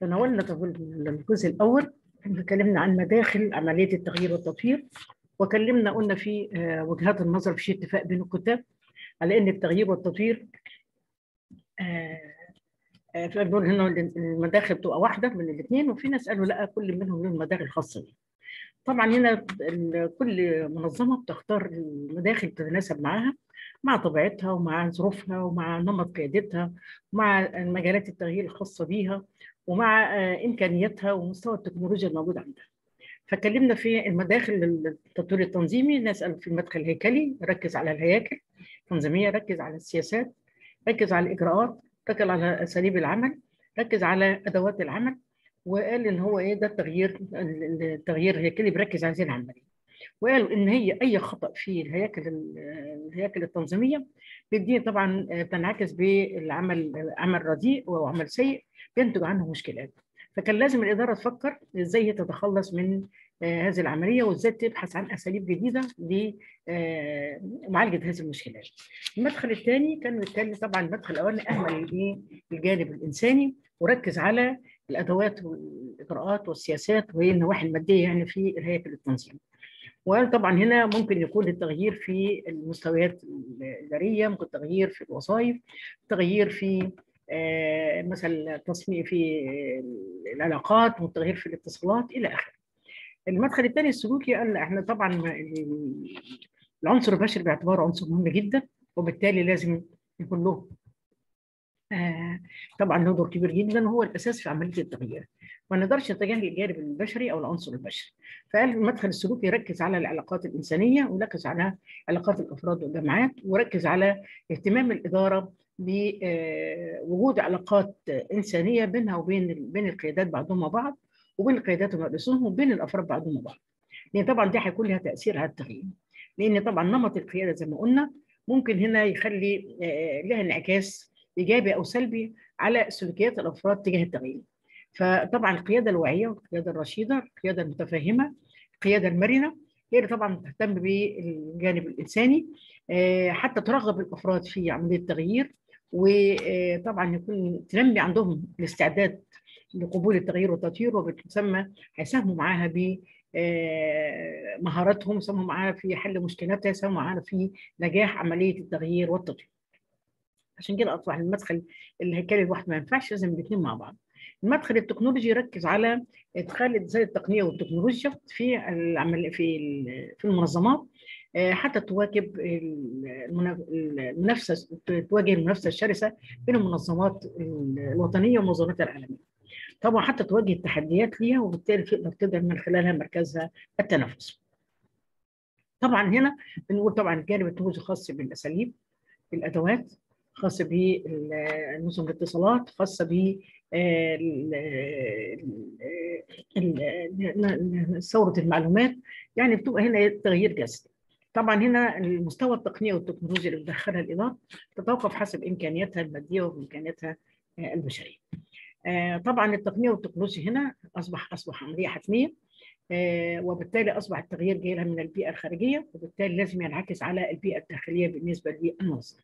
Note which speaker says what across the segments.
Speaker 1: تناولنا الجزء الأول اتكلمنا عن مداخل عملية التغيير والتطوير وكلمنا قلنا في وجهات النظر في اتفاق بين الكتاب على ان التغيير والتطوير فبنقول هنا المداخل بتبقى واحده من الاثنين وفي ناس قالوا لا كل منهم له مداخل خاصه بيه. طبعا هنا كل منظمه بتختار المداخل تتناسب معاها مع طبيعتها ومع ظروفها ومع نمط قيادتها ومع مجالات التغيير الخاصه بيها ومع امكانياتها ومستوى التكنولوجيا الموجود عندها. فكلمنا في المداخل التطوير التنظيمي نسال في المدخل الهيكلي ركز على الهياكل التنظيميه ركز على السياسات ركز على الاجراءات ركز على اساليب العمل ركز على ادوات العمل وقال ان هو ايه ده التغيير التغيير الهيكلي بيركز على هذه العمليه وقالوا ان هي اي خطا في الهياكل الهياكل التنظيميه بيديني طبعا بتنعكس بالعمل عمل رديء وعمل سيء بينتج عنه مشكلات فكان لازم الاداره تفكر ازاي هي تتخلص من آه هذه العمليه وازاي تبحث عن اساليب جديده لمعالجه هذه المشكلات. المدخل الثاني كان بالتالي طبعا المدخل الاولاني اهمل الجانب الانساني وركز على الادوات والاجراءات والسياسات وهي النواحي الماديه يعني في الهيكل التنظيمي. وقال طبعا هنا ممكن يكون التغيير في المستويات الاداريه، ممكن تغيير في الوظائف، تغيير في آه مثلا تصميم في العلاقات والتغيير في الاتصالات الى اخره. المدخل الثاني السلوكي قال احنا طبعا العنصر البشري باعتباره عنصر مهم جدا وبالتالي لازم يكون له آه طبعا له دور كبير جدا وهو الاساس في عمليه التغيير. ما نقدرش نتجاهل الجانب البشري او العنصر البشري. فقال المدخل السلوكي يركز على العلاقات الانسانيه ويركز على علاقات الافراد والجماعات وركز على اهتمام الاداره بوجود علاقات انسانيه بينها وبين بين القيادات بعضهم بعض وبين القيادات ومرؤوسهم وبين الافراد بعضهم بعض. لان طبعا دي هيكون لها تاثير على التغيير. لان طبعا نمط القياده زي ما قلنا ممكن هنا يخلي لها انعكاس ايجابي او سلبي على سلوكيات الافراد تجاه التغيير. فطبعا القياده الواعيه والقياده الرشيده، القياده المتفهمه، القياده المرنه هي اللي طبعا تهتم بالجانب الانساني حتى ترغب الافراد في عمليه التغيير وطبعا يكون تنمي عندهم الاستعداد لقبول التغيير والتطوير وبتسمى هيساهموا معاها ب مهاراتهم يساهموا معاها في حل مشكلاتها يساهموا معاها في نجاح عمليه التغيير والتطوير. عشان كده اصبح المدخل الهيكلي لوحده ما ينفعش لازم الاثنين مع بعض. المدخل التكنولوجي يركز على ادخال ازاي التقنيه والتكنولوجيا في العمل في في المنظمات حتى تواكب المنافسه تواجه المنافسه الشرسه بين المنظمات الوطنيه والمنظمات العالميه. طبعا حتى تواجه التحديات ليها وبالتالي تقدر تقدر من خلالها مركزها التنافس. طبعا هنا بنقول طبعا الجانب التكنولوجي خاص بالاساليب بالادوات خاصه بنظم الاتصالات خاصه ب ثوره المعلومات يعني بتبقى هنا تغيير جذري. طبعا هنا المستوى التقنيه والتكنولوجيا اللي بتدخلها الاداره تتوقف حسب امكانياتها الماديه وامكانياتها البشريه. طبعا التقنيه والتكنولوجيا هنا اصبح اصبح عمليه حتميه وبالتالي اصبح التغيير جاي لها من البيئه الخارجيه وبالتالي لازم ينعكس على البيئه الداخليه بالنسبه للمنظمه.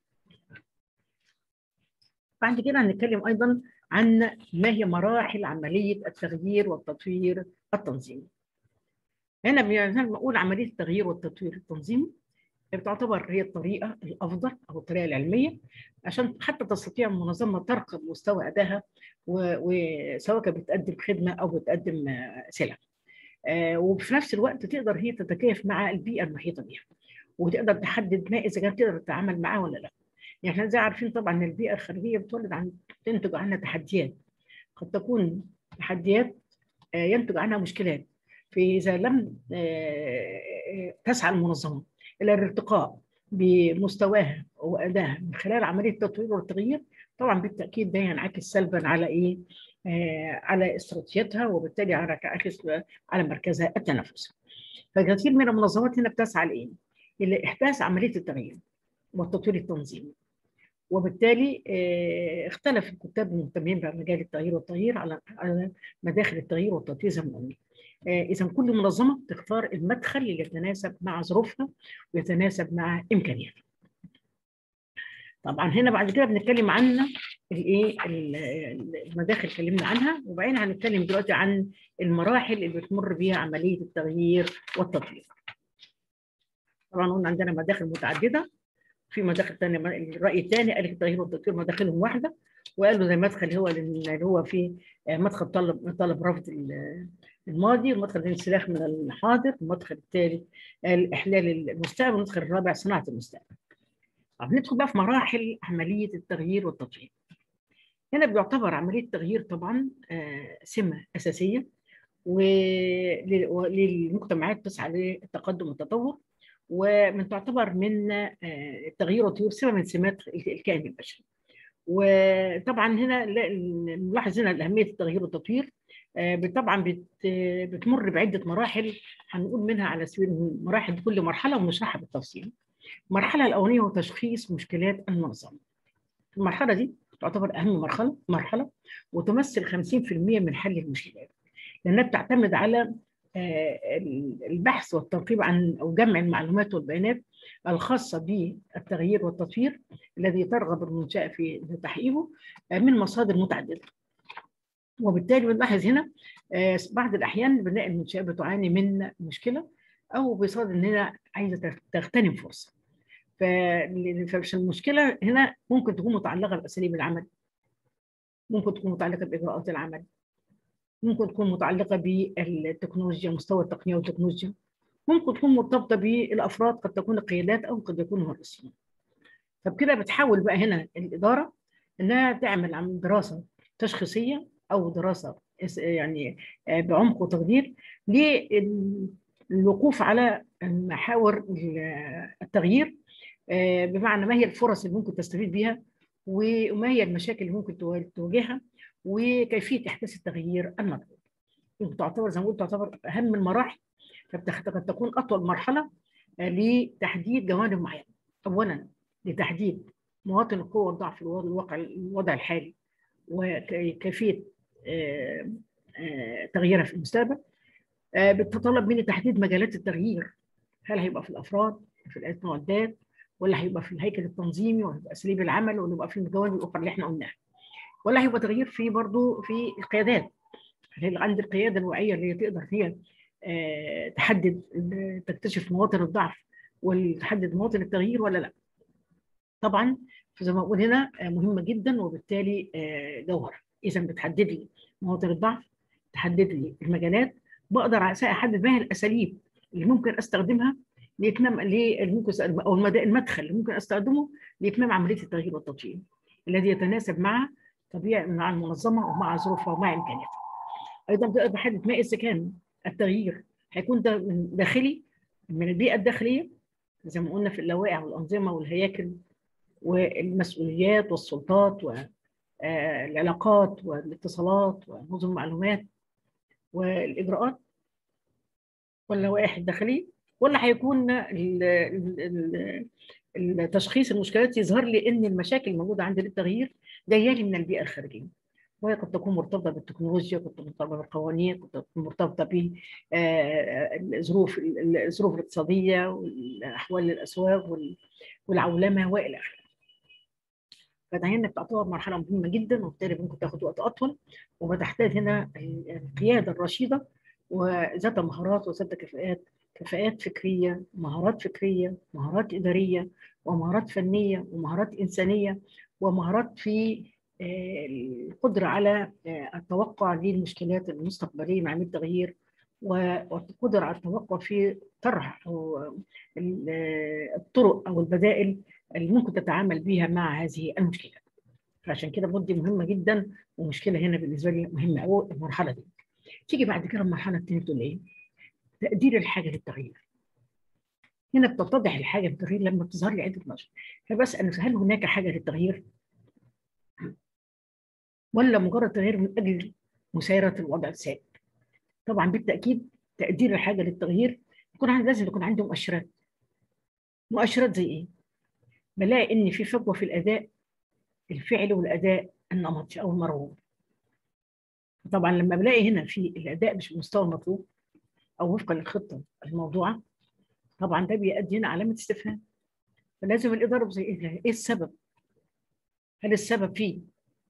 Speaker 1: بعد كده هنتكلم ايضا عن ما هي مراحل عمليه التغيير والتطوير التنظيمي. هنا بنقول عمليه التغيير والتطوير التنظيمي بتعتبر هي الطريقه الافضل او الطريقه العلميه عشان حتى تستطيع المنظمه ترقى مستوى ادائها وسواء كانت بتقدم خدمه او بتقدم سلع. وفي نفس الوقت تقدر هي تتكيف مع البيئه المحيطه بها وتقدر تحدد ما اذا كانت تقدر تتعامل معاه ولا لا. يعني احنا زي عارفين طبعا ان البيئه الخارجيه بتولد عن تنتج عنها تحديات قد تكون تحديات ينتج عنها مشكلات فاذا لم تسعى المنظمه الى الارتقاء بمستواها وادائها من خلال عمليه التطوير والتغيير طبعا بالتاكيد ده ينعكس سلبا على ايه؟ آه على استراتيجيتها وبالتالي ينعكس على مركزها التنافسي. فكثير من المنظمات هنا بتسعى لايه؟ الى احداث عمليه التغيير والتطوير التنظيمي. وبالتالي آه اختلف الكتاب المهتمين بمجال التغيير والتغيير على على مداخل التغيير والتطوير زي ما قلنا. اذا كل منظمه تختار المدخل اللي يتناسب مع ظروفها ويتناسب مع امكانياتها. طبعا هنا بعد كده بنتكلم عن الايه المداخل اتكلمنا عنها وبعدين هنتكلم دلوقتي عن المراحل اللي بتمر بيها عمليه التغيير والتطوير. طبعا قلنا عندنا مداخل متعدده في مداخل ثانيه الراي الثاني قال التغيير والتطوير مداخلهم واحده وقالوا زي مدخل هو اللي هو في مدخل طلب طلب رفض الماضي والمدخل الانسلاخ من الحاضر المدخل الثالث الاحلال المستقبل والمدخل الرابع صناعه المستقبل. طب ندخل بقى في مراحل عمليه التغيير والتطوير. هنا بيعتبر عمليه التغيير طبعا سمه اساسيه وللمجتمعات تسعى للتقدم والتطور ومن تعتبر من التغيير والتطوير سمه من سمات الكائن البشري. وطبعا هنا نلاحظ هنا اهميه التغيير والتطوير طبعا بتمر بعده مراحل هنقول منها على سبيل مراحل كل مرحله ونشرحها بالتفصيل. المرحله الاولانيه هو تشخيص مشكلات المنظمه. المرحله دي تعتبر اهم مرحله مرحله وتمثل 50% من حل المشكلات لانها بتعتمد على البحث والتنقيب عن او جمع المعلومات والبيانات الخاصه بالتغيير والتطوير الذي ترغب المنشاه في تحقيقه من مصادر متعدده. وبالتالي بنلاحظ هنا بعض الاحيان بنلاقي المنشاه بتعاني من مشكله او بصدد ان هي عايزه تغتنم فرصه. فالمشكله هنا ممكن تكون متعلقه باساليب العمل ممكن تكون متعلقه باجراءات العمل ممكن تكون متعلقه بالتكنولوجيا مستوى التقنيه والتكنولوجيا ممكن تكون مرتبطه بالافراد قد تكون القيادات او قد يكونوا مهندسين فبكده بتحاول بقى هنا الاداره انها تعمل دراسه تشخيصيه او دراسه يعني بعمق وتقدير للوقوف على محاور التغيير بمعنى ما هي الفرص اللي ممكن تستفيد بها وما هي المشاكل اللي ممكن تواجهها وكيفيه احداث التغيير المطلوب. تعتبر زي ما قلت تعتبر اهم المراحل قد تكون اطول مرحله لتحديد جوانب معينه. اولا لتحديد مواطن القوه والضعف في الواقع الوضع الحالي وكيفيه تغييرها في المستقبل. بتتطلب مني تحديد مجالات التغيير هل هيبقى في الافراد في المعدات ولا هيبقى في الهيكل التنظيمي ولا هيبقى اساليب العمل ولا هيبقى في الجوانب الاخرى اللي احنا قلناها ولا هيبقى تغيير في برضه في القيادات هل عند القياده الوعيه اللي هي تقدر هي آه تحدد تكتشف مواطن الضعف وتحدد مواطن التغيير ولا لا طبعا زي ما بقول هنا مهمه جدا وبالتالي آه جوهره اذا بتحدد لي مواطن الضعف تحدد لي المجالات بقدر احدد ما هي الاساليب اللي ممكن استخدمها لاتمام اللي ممكن او المدخل اللي ممكن استخدمه لاتمام عمليه التغيير والتطوير الذي يتناسب مع طبيعه مع المنظمه ومع ظروفها ومع امكانياتها. ايضا بقدر بحدد ما اذا كان التغيير هيكون ده من داخلي من البيئه الداخليه زي ما قلنا في اللوائح والانظمه والهياكل والمسؤوليات والسلطات والعلاقات والاتصالات ونظم المعلومات والاجراءات واللوائح الداخليه ولا هيكون التشخيص المشكلات يظهر لي ان المشاكل الموجوده عندي للتغيير جايه لي من البيئه الخارجيه وهي قد تكون مرتبطه بالتكنولوجيا قد تكون مرتبطه بالقوانين قد تكون مرتبطه بالظروف الظروف الاقتصاديه والاحوال الاسواق والعولمه والى اخره. فده هنا بتعتبر مرحله مهمه جدا وبالتالي ممكن تاخد وقت اطول وبتحتاج هنا القياده الرشيده وذات مهارات وذات كفاءات كفاءات فكريه مهارات فكريه مهارات اداريه ومهارات فنيه ومهارات انسانيه ومهارات في القدره على التوقع للمشكلات المستقبليه مع التغيير والقدره على التوقع في طرح او الطرق او البدائل اللي ممكن تتعامل بها مع هذه المشكلات. فعشان كده مدي مهمه جدا ومشكله هنا بالنسبه لي مهمه قوي المرحله دي. تيجي بعد كده المرحله الثانيه تقول ايه؟ تقدير الحاجه للتغيير. هنا بتتضح الحاجه للتغيير لما بتظهر لي عده نشر. فبسال هل هناك حاجه للتغيير؟ ولا مجرد تغيير من اجل مسايره الوضع الثابت؟ طبعا بالتاكيد تقدير الحاجه للتغيير يكون عندي لازم يكون عندي مؤشرات. مؤشرات زي ايه؟ بلاقي ان في فجوه في الاداء الفعلي والاداء النمطي او المرغوب. طبعا لما بلاقي هنا في الاداء مش بالمستوى المطلوب او وفقا للخطه الموضوعه طبعا ده بيؤدي هنا علامه استفهام فلازم الاداره زي ايه ايه السبب؟ هل السبب في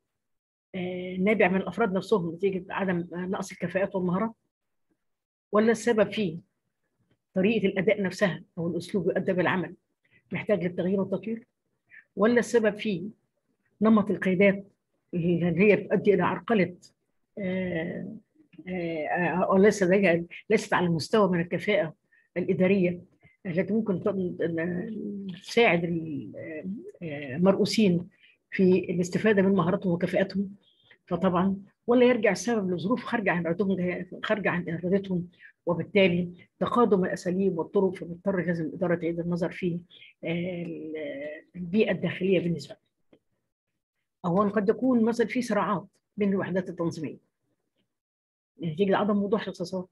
Speaker 1: آه، نابع من الافراد نفسهم نتيجه عدم نقص الكفاءات والمهارات ولا السبب فيه طريقه الاداء نفسها او الاسلوب يؤدى بالعمل محتاج للتغيير والتطوير ولا السبب فيه نمط القيادات اللي هي تؤدي الى عرقله آه، آه، او ليس ليست على المستوى من الكفاءه الاداريه التي ممكن تساعد المرؤوسين في الاستفاده من مهاراتهم وكفاءاتهم فطبعا ولا يرجع السبب لظروف خارجه عن ارادتهم خارجه عن ارادتهم وبالتالي تقادم الاساليب والطرق فبيضطر لازم الاداره تعيد النظر في البيئه الداخليه بالنسبه اولا قد يكون مثلا في صراعات بين الوحدات التنظيميه نتيجه عدم وضوح الاختصاصات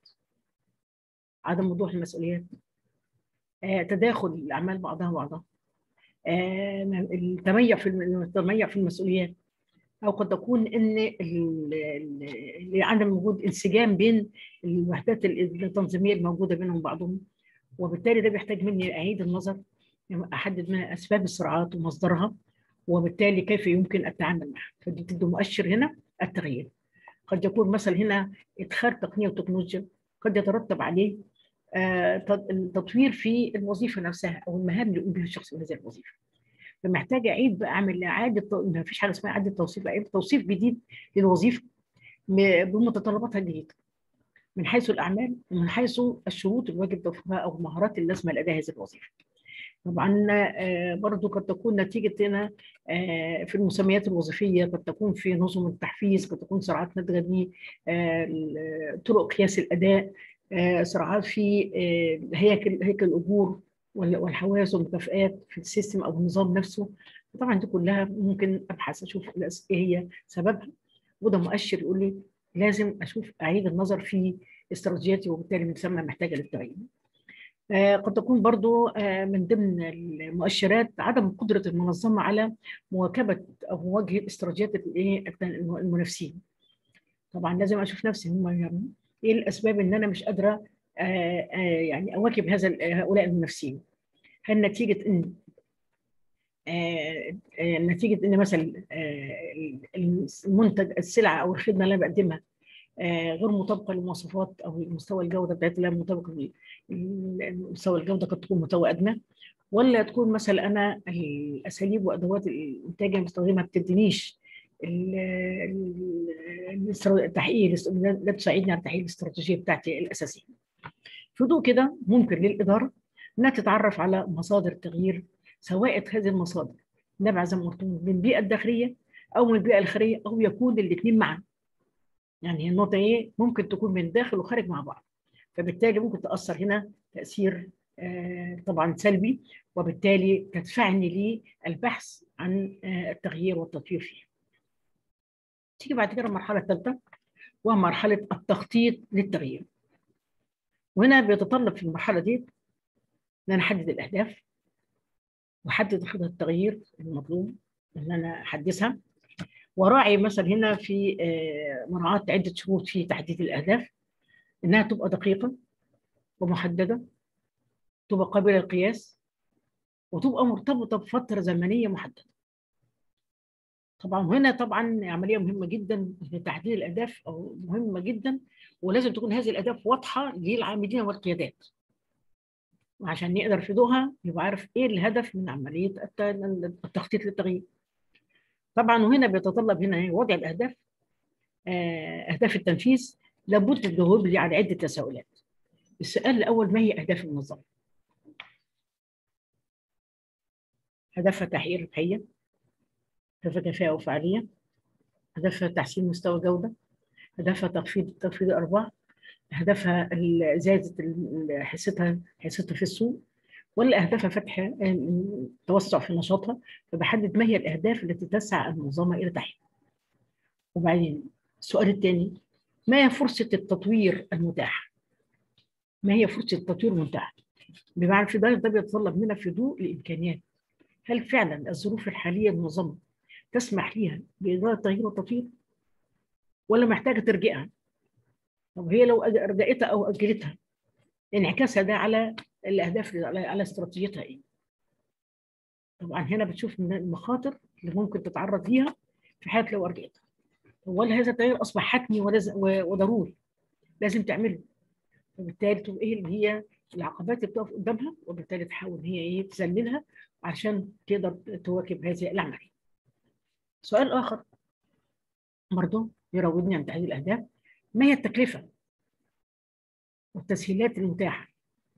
Speaker 1: عدم وضوح المسؤوليات آه، تداخل الاعمال بعضها بعضها آه، التميع في التميع في المسؤوليات او قد تكون ان عدم وجود انسجام بين الوحدات التنظيميه الموجوده بينهم بعضهم وبالتالي ده بيحتاج مني اعيد النظر احدد منها اسباب الصراعات ومصدرها وبالتالي كيف يمكن التعامل معها فدي تدي مؤشر هنا التغيير قد يكون مثلا هنا ادخال تقنيه وتكنولوجيا قد يترتب عليه التطوير في الوظيفه نفسها او المهام اللي يقوم بها الشخص في هذه الوظيفه فمحتاج اعيد بقى اعمل اعاده ما فيش حاجه اسمها اعاده توصيف اعاده توصيف جديد للوظيفه بمتطلباتها الجديده من حيث الاعمال ومن حيث الشروط الواجب توفيرها او المهارات اللازمه لاداء هذه الوظيفه طبعا برضو قد تكون نتيجة هنا في المسميات الوظيفية قد تكون في نظم التحفيز قد تكون سرعات ناتجة طرق قياس الأداء صراعات في هيكل هيكل الأجور والحواس والمكافآت في السيستم أو النظام نفسه طبعا دي كلها ممكن أبحث أشوف إيه هي سببها وده مؤشر يقول لي لازم أشوف أعيد النظر في استراتيجياتي وبالتالي من ثم محتاجة للتغيير. قد تكون برضو من ضمن المؤشرات عدم قدرة المنظمة على مواكبة أو مواجهة استراتيجيات المنافسين طبعا لازم أشوف نفسي هم إيه الأسباب إن أنا مش قادرة يعني أواكب هذا هؤلاء المنافسين هل نتيجة إن نتيجة إن مثلا المنتج السلعة أو الخدمة اللي أنا بقدمها غير مطابقه للمواصفات او مستوى الجوده بتاعتها لا مطابقه مستوى الجوده قد تكون مستوى ادنى ولا تكون مثلا انا الاساليب وادوات الانتاج اللي بستخدمها ما بتدينيش التحقيق لا تساعدني على تحقيق الاستراتيجيه بتاعتي الاساسيه. في ضوء كده ممكن للاداره انها تتعرف على مصادر التغيير سواء هذه المصادر نابعه زي ما قلت من البيئه الداخليه او من البيئه الخارجيه او يكون الاثنين معا. يعني النقطة إيه ممكن تكون من داخل وخارج مع بعض فبالتالي ممكن تأثر هنا تأثير آه طبعا سلبي وبالتالي تدفعني للبحث عن آه التغيير والتطوير فيه تيجي بعد كده المرحلة الثالثة وهي مرحلة التخطيط للتغيير وهنا بيتطلب في المرحلة دي إن أنا أحدد الأهداف وأحدد خطط التغيير المطلوب إن أنا أحدثها وراعي مثلا هنا في مراعاة عدة شروط في تحديد الأهداف إنها تبقى دقيقة ومحددة تبقى قابلة للقياس وتبقى مرتبطة بفترة زمنية محددة طبعا هنا طبعا عملية مهمة جدا لتحديد الأهداف أو مهمة جدا ولازم تكون هذه الأهداف واضحة للعاملين والقيادات وعشان نقدر في ضوءها يبقى عارف ايه الهدف من عمليه التخطيط للتغيير. طبعا وهنا بيتطلب هنا وضع الاهداف اهداف التنفيذ لابد الجواب لي على عده تساؤلات. السؤال الاول ما هي اهداف المنظمه؟ هدفها تحقيق ربحيه هدفها كفاءه وفعاليه هدفها تحسين مستوى جوده هدفها تخفيض تخفيض الارباح هدفها زياده حصتها حصتها في السوق ولا اهدافها فتح توسع في نشاطها فبحدد ما هي الاهداف التي تسعى المنظمه الى تحقيقها وبعدين السؤال الثاني ما هي فرصه التطوير المتاحه ما هي فرصه التطوير المتاحه بمعنى في ذلك ده بيتطلب منا في ضوء الامكانيات هل فعلا الظروف الحاليه المنظمه تسمح ليها باداره التغيير والتطوير ولا محتاجه ترجئها طب هي لو رجعتها او اجلتها انعكاسها ده على الاهداف على, على استراتيجيتها ايه طبعا هنا بتشوف من المخاطر اللي ممكن تتعرض ليها في حاله لو ارجعتها ولا هذا التغيير اصبح حتمي ولز- و- وضروري لازم تعمله وبالتالي تبقى ايه اللي هي العقبات اللي بتقف قدامها وبالتالي تحاول ان هي ايه تذللها عشان تقدر تواكب هذه العمليه. سؤال اخر برضه يراودني عن تحديد الاهداف ما هي التكلفه والتسهيلات المتاحه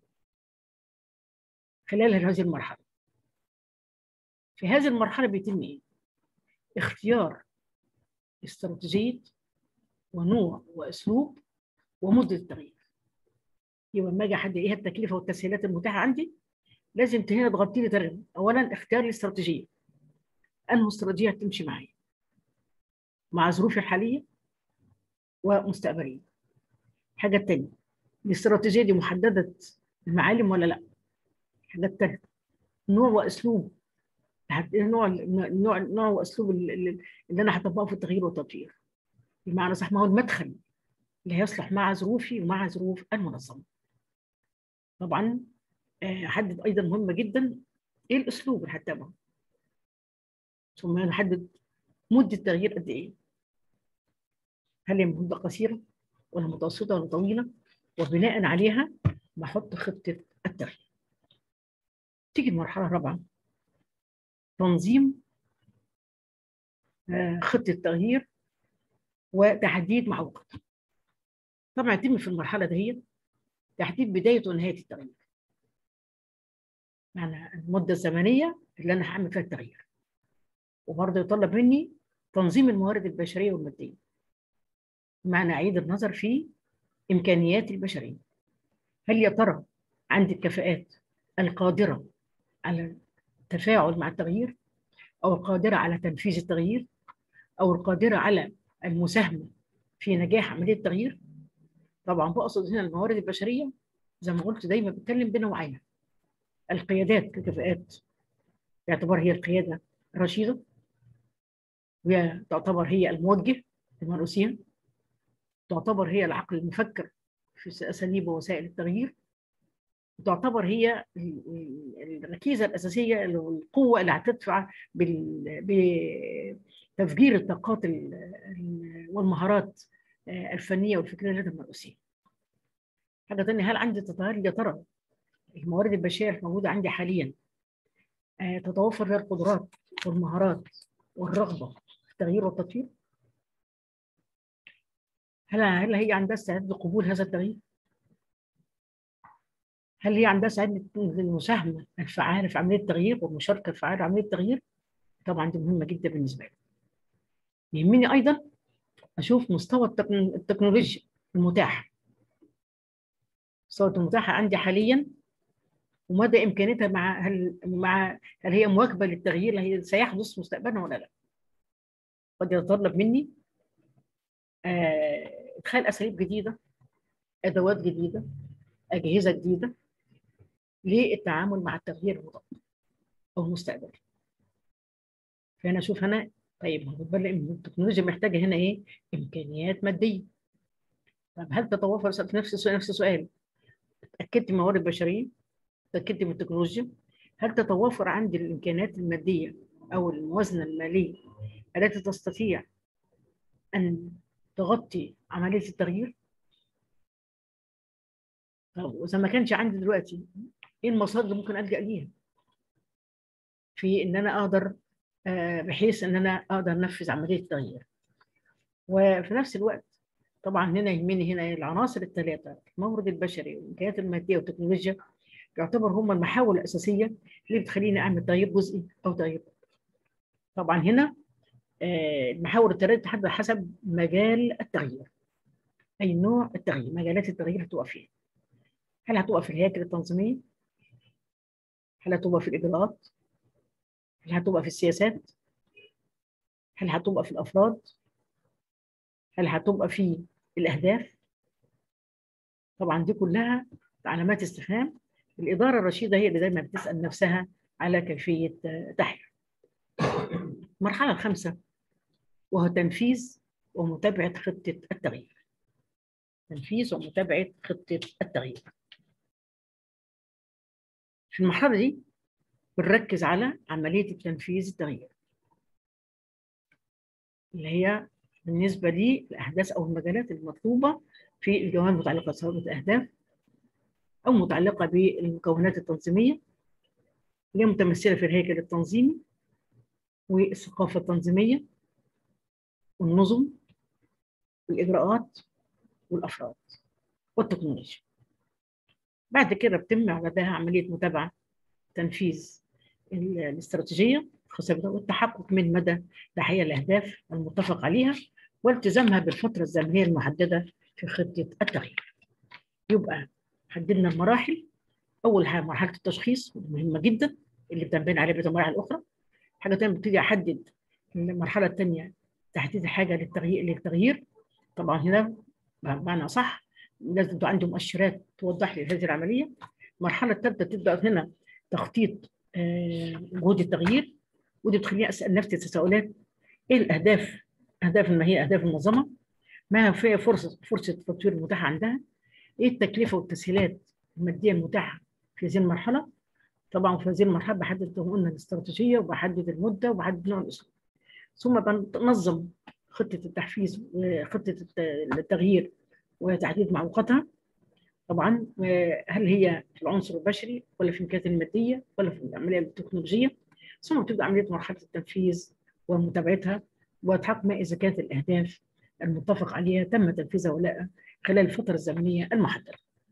Speaker 1: خلال هذه المرحله؟ في هذه المرحله بيتم ايه؟ اختيار استراتيجيه ونوع واسلوب ومده التغيير. يبقى لما اجي احدد ايه التكلفه والتسهيلات المتاحه عندي لازم هنا تغطي لي ترغيب اولا اختيار الاستراتيجيه انه استراتيجيه تمشي معايا مع ظروفي الحاليه ومستقبليه الحاجه الثانيه الاستراتيجيه دي محدده المعالم ولا لا الحاجه الثالثه نوع واسلوب هت- نوع نوع نوع واسلوب ال- ال- اللي انا هطبقه في التغيير والتطوير بمعنى صح ما هو المدخل اللي هيصلح مع ظروفي ومع ظروف المنظمه طبعا آه، احدد ايضا مهمه جدا ايه الاسلوب اللي هتبعه ثم نحدد مده التغيير قد ايه هل هي مده قصيره ولا متوسطه ولا طويله وبناء عليها بحط خطه التغيير تيجي المرحله الرابعه تنظيم آه، خطه التغيير وتحديد معوقات طبعا يتم في المرحله دهيت تحديد بدايه ونهايه التغيير معنى المده الزمنيه اللي انا هعمل فيها التغيير وبرضه يطلب مني تنظيم الموارد البشريه والماديه بمعنى اعيد النظر في امكانيات البشريه هل يا ترى عندي الكفاءات القادره على التفاعل مع التغيير او القادره على تنفيذ التغيير او القادره على المساهمه في نجاح عمليه التغيير طبعا بقصد هنا الموارد البشريه زي ما قلت دايما بتكلم بنوعين القيادات ككفاءات تعتبر هي القياده الرشيده وهي تعتبر هي الموجه لمرؤوسيها تعتبر هي العقل المفكر في اساليب ووسائل التغيير تعتبر هي ال- ال- الركيزه الاساسيه اللي- القوه اللي هتدفع بال- بتفجير الطاقات ال- ال- والمهارات آه، الفنيه والفكريه لدى المرؤوسين. حاجه ثانيه هل عندي تطهير يا ترى الموارد البشريه الموجوده عندي حاليا آه، تتوفر فيها القدرات والمهارات والرغبه في التغيير والتطوير؟ هل هل هي عندها استعداد لقبول هذا التغيير؟ هل هي عندها استعداد للمساهمه الفعاله في عمليه التغيير والمشاركه الفعاله في عمليه التغيير؟ طبعا دي مهمه جدا بالنسبه لي. يهمني ايضا اشوف مستوى التكن- التكنولوجيا المتاح. مستوى المتاحه عندي حاليا ومدى امكانيتها مع هل مع هل هي مواكبه للتغيير اللي هي سيحدث مستقبلا ولا لا؟ قد يتطلب مني آه، ادخال اساليب جديده ادوات جديده اجهزه جديده للتعامل مع التغيير المتوقع او المستقبلي. فهنا اشوف هنا طيب ما هو بالك ان التكنولوجيا محتاجه هنا ايه؟ امكانيات ماديه. طب هل تتوفر سألت نفس السؤال نفس السؤال اتاكدت من الموارد البشريه؟ اتاكدت من التكنولوجيا؟ هل تتوفر عندي الامكانيات الماديه او الموازنه الماليه التي تستطيع ان تغطي عمليه التغيير؟ طب واذا ما كانش عندي دلوقتي ايه المصادر اللي ممكن الجا ليها؟ في ان انا اقدر آه، بحيث ان انا اقدر انفذ عمليه التغيير. وفي نفس الوقت طبعا هنا يهمني هنا العناصر الثلاثه المورد البشري والامكانيات الماديه والتكنولوجيا يعتبر هم المحاور الاساسيه اللي بتخليني اعمل تغيير جزئي او تغيير طبعا هنا آه، المحاور الثلاثه تحدد حسب مجال التغيير اي نوع التغيير مجالات التغيير هتبقى فين هل هتبقى في الهياكل التنظيميه هل هتبقى في الاجراءات هل هتبقى في السياسات هل هتبقى في الافراد هل هتبقى في الاهداف طبعا دي كلها علامات استفهام الاداره الرشيده هي اللي دايما بتسال نفسها على كيفيه آه، تحرير المرحله الخامسه وهو تنفيذ ومتابعه خطه التغيير تنفيذ ومتابعه خطه التغيير في المرحله دي بنركز على عمليه التنفيذ التغيير اللي هي بالنسبه للاحداث او المجالات المطلوبه في الجوانب المتعلقه سواء بالاهداف او متعلقه بالمكونات التنظيميه اللي هي متمثله في الهيكل التنظيمي والثقافه التنظيميه والنظم والاجراءات والافراد والتكنولوجيا بعد كده بتم بعدها عمليه متابعه تنفيذ الاستراتيجيه الخاصه بده والتحقق من مدى تحقيق الاهداف المتفق عليها والتزامها بالفتره الزمنيه المحدده في خطه التغيير. يبقى حددنا المراحل اول حاجه مرحله التشخيص مهمه جدا اللي بتنبني عليها بقيه المراحل الاخرى. حاجه ثانيه ببتدي احدد المرحله الثانيه تحديد حاجه للتغيير للتغيير طبعا هنا بمعنى صح لازم يبقى عندي مؤشرات توضح لي هذه العمليه. المرحله الثالثه تبدا هنا تخطيط جهود التغيير ودي بتخليني اسال نفسي تساؤلات ايه الاهداف؟ اهداف ما هي اهداف المنظمه؟ ما هي فرصه فرصه التطوير المتاحه عندها؟ ايه التكلفه والتسهيلات الماديه المتاحه في هذه المرحله؟ طبعا في هذه المرحله بحدد قلنا الاستراتيجيه وبحدد المده وبحدد نوع الاسلوب. ثم بنظم خطه التحفيز وخطه التغيير وتحديد معوقاتها طبعا هل هي في العنصر البشري ولا في الامكانيات الماديه ولا في العمليه التكنولوجيه ثم تبدا عمليه مرحله التنفيذ ومتابعتها وتحقق ما اذا كانت الاهداف المتفق عليها تم تنفيذها ولا لا خلال الفتره الزمنيه المحدده.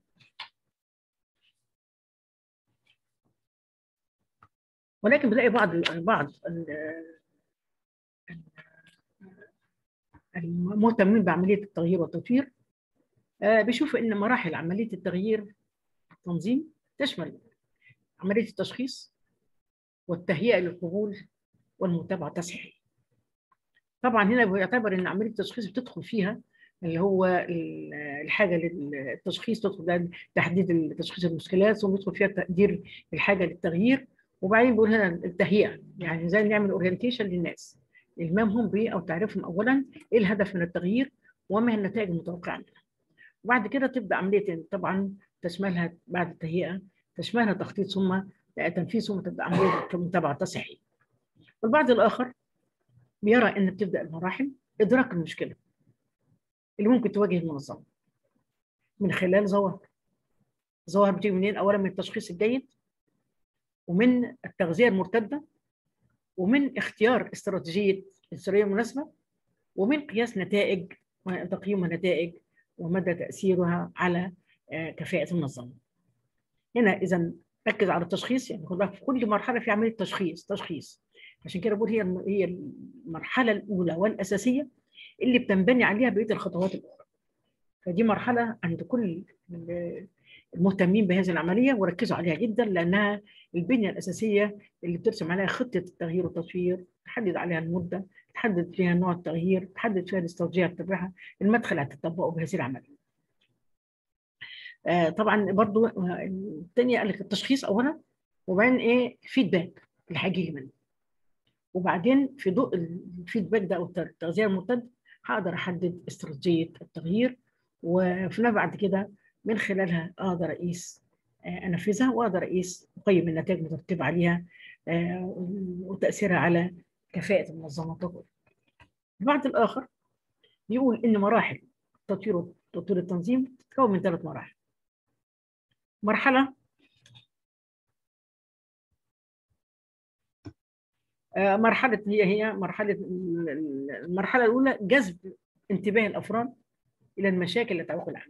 Speaker 1: ولكن بلاقي بعض بعض المهتمين بعمليه التغيير والتطوير بيشوفوا ان مراحل عمليه التغيير التنظيم تشمل عمليه التشخيص والتهيئه للقبول والمتابعه التصحيحيه. طبعا هنا بيعتبر ان عمليه التشخيص بتدخل فيها اللي هو الحاجه للتشخيص تدخل تحديد التشخيص المشكلات ثم يدخل فيها تقدير الحاجه للتغيير وبعدين بيقول هنا التهيئه يعني زي نعمل اورينتيشن للناس المامهم ب او تعرفهم اولا ايه الهدف من التغيير وما هي النتائج المتوقعه منها. وبعد كده تبدا عمليه طبعا تشملها بعد التهيئه تشملها تخطيط ثم تنفيذ ثم تبدا عمليه متابعه تصحيحيه. والبعض الاخر بيرى ان بتبدا المراحل ادراك المشكله اللي ممكن تواجه المنظمه من خلال ظواهر. ظواهر بتيجي منين؟ اولا من التشخيص الجيد ومن التغذيه المرتده ومن اختيار استراتيجيه استراتيجيه مناسبه ومن قياس نتائج وتقييم النتائج ومدى تاثيرها على كفاءه المنظمه. هنا اذا ركز على التشخيص يعني في كل مرحله في عمليه تشخيص تشخيص عشان كده بقول هي هي المرحله الاولى والاساسيه اللي بتنبني عليها بقيه الخطوات الاخرى. فدي مرحله عند كل المهتمين بهذه العمليه وركزوا عليها جدا لانها البنيه الاساسيه اللي بترسم عليها خطه التغيير والتطوير تحدد عليها المده تحدد فيها نوع التغيير تحدد فيها الاستراتيجيه تتبعها المدخل هتطبقه بهذه العمليه آه طبعا برضو الثانيه قال لك التشخيص اولا وبعدين ايه فيدباك اللي هيجي لي منه وبعدين في ضوء الفيدباك ده او التغذيه المرتد هقدر احدد استراتيجيه التغيير وفيما بعد كده من خلالها اقدر اقيس انفذها واقدر اقيس اقيم النتائج المترتبه عليها وتاثيرها على كفاءه المنظمه ككل. البعض الاخر بيقول ان مراحل تطوير تطوير التنظيم تتكون من ثلاث مراحل. مرحله مرحله هي هي مرحله المرحله الاولى جذب انتباه الافراد الى المشاكل اللي تعوق العمل.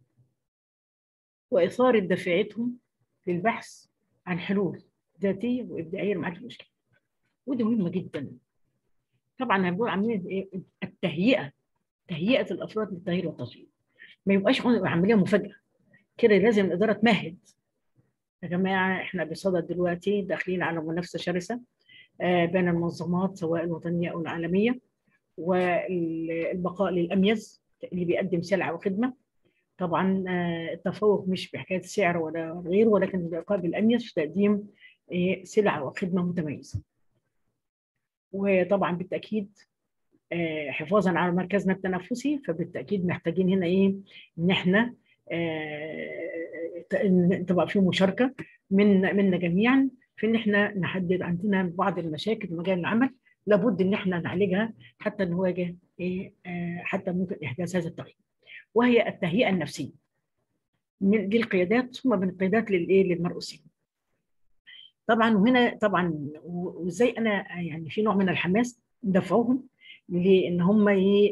Speaker 1: واثاره دافعتهم للبحث عن حلول ذاتيه وابداعيه لمعرفه المشكله. ودي مهمه جدا. طبعا هنقول عمليه ايه؟ التهيئه تهيئه الافراد للتغيير والتطوير. ما يبقاش عمليه مفاجاه. كده لازم الاداره تمهد. يا جماعه احنا بصدد دلوقتي داخلين على منافسه شرسه بين المنظمات سواء الوطنيه او العالميه والبقاء للاميز اللي بيقدم سلعه وخدمه طبعا التفوق مش بحكايه سعر ولا غيره ولكن البقاء بالاميز في تقديم سلعه وخدمه متميزه. وطبعا بالتاكيد حفاظا على مركزنا التنافسي فبالتاكيد محتاجين هنا ايه ان احنا تبقى في مشاركه من منا جميعا في ان احنا نحدد عندنا بعض المشاكل في مجال العمل لابد ان احنا نعالجها حتى نواجه ايه آه حتى ممكن احداث هذا التغيير وهي التهيئه النفسيه من دي القيادات ثم من القيادات للايه للمرؤوسين طبعا وهنا طبعا وازاي انا يعني في نوع من الحماس دفعوهم لان هم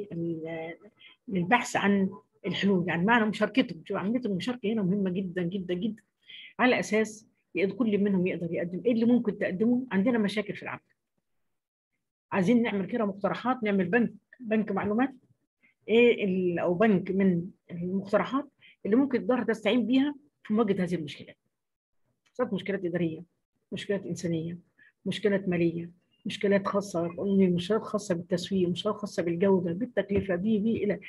Speaker 1: للبحث عن الحلول يعني معنى مشاركتهم شوف عمليه المشاركه هنا مهمه جدا جدا جدا على اساس كل منهم يقدر يقدم ايه اللي ممكن تقدمه عندنا مشاكل في العمل عايزين نعمل كده مقترحات نعمل بنك بنك معلومات ايه او بنك من المقترحات اللي ممكن الدار تستعين بيها في مواجهه هذه المشكلات سواء مشكلات اداريه مشكلات انسانيه مشكلات ماليه مشكلات خاصه مشكلات خاصه بالتسويق مشكلات خاصه بالجوده بالتكلفه بي بي الى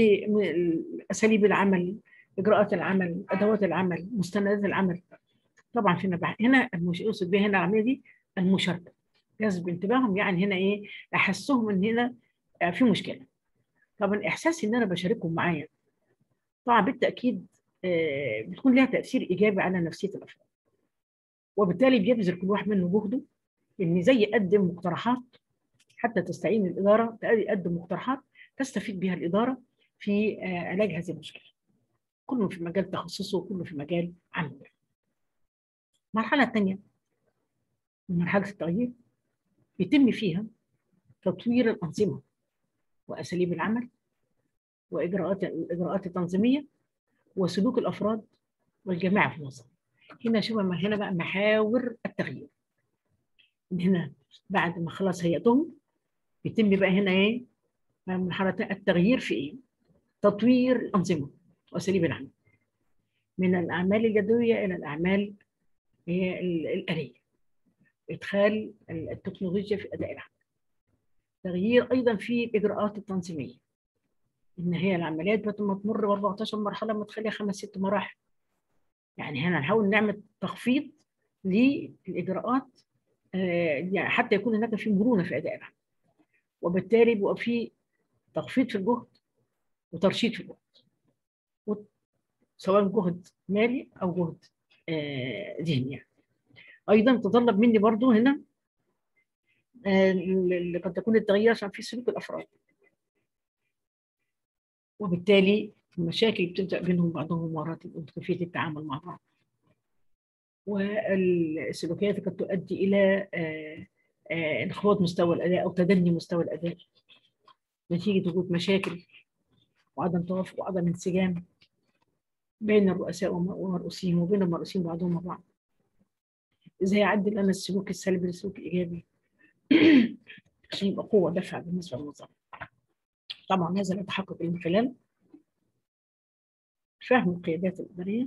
Speaker 1: باساليب العمل اجراءات العمل ادوات العمل مستندات العمل طبعا في نبع هنا يقصد بها هنا العمليه دي المشاركه جذب انتباههم يعني هنا ايه احسهم ان هنا في مشكله طبعا احساسي ان انا بشاركهم معايا طبعا بالتاكيد بتكون لها تاثير ايجابي على نفسيه الافراد وبالتالي بيبذل كل واحد منه جهده ان زي يقدم مقترحات حتى تستعين الاداره تقدم مقترحات تستفيد بها الاداره في علاج هذه المشكله كله في مجال تخصصه وكله في مجال عمله المرحله الثانيه من مرحله التغيير يتم فيها تطوير الانظمه واساليب العمل واجراءات الاجراءات التنظيميه وسلوك الافراد والجماعه في المنظمه هنا شوف هنا بقى محاور التغيير هنا بعد ما خلاص هيئتهم يتم بقى هنا ايه مرحله التغيير في ايه تطوير الانظمه واساليب العمل من الاعمال اليدويه الى الاعمال الاليه ادخال التكنولوجيا في اداء العمل تغيير ايضا في الاجراءات التنظيميه ان هي العمليات بدل ما تمر ب 14 مرحله ما تخليها خمس ست مراحل يعني هنا نحاول نعمل تخفيض للاجراءات يعني حتى يكون هناك في مرونه في اداء العمل وبالتالي بيبقى في تخفيض في الجهد وترشيد في الجهد سواء جهد مالي او جهد ذهني يعني. ايضا تطلب مني برضو هنا اللي قد تكون التغيير عشان في سلوك الافراد وبالتالي المشاكل بتبدا بينهم بعضهم مرات كيفيه التعامل مع بعض والسلوكيات قد تؤدي الى انخفاض مستوى الاداء او تدني مستوى الاداء نتيجه وجود مشاكل وعدم توافق وعدم انسجام بين الرؤساء ومرؤوسيهم وبين المرؤوسين بعضهم وبعض ازاي اعدل انا السلوك السلبي للسلوك الايجابي عشان يبقى قوه دفع بالنسبه للنظام طبعا هذا يتحقق من خلال فهم القيادات الاداريه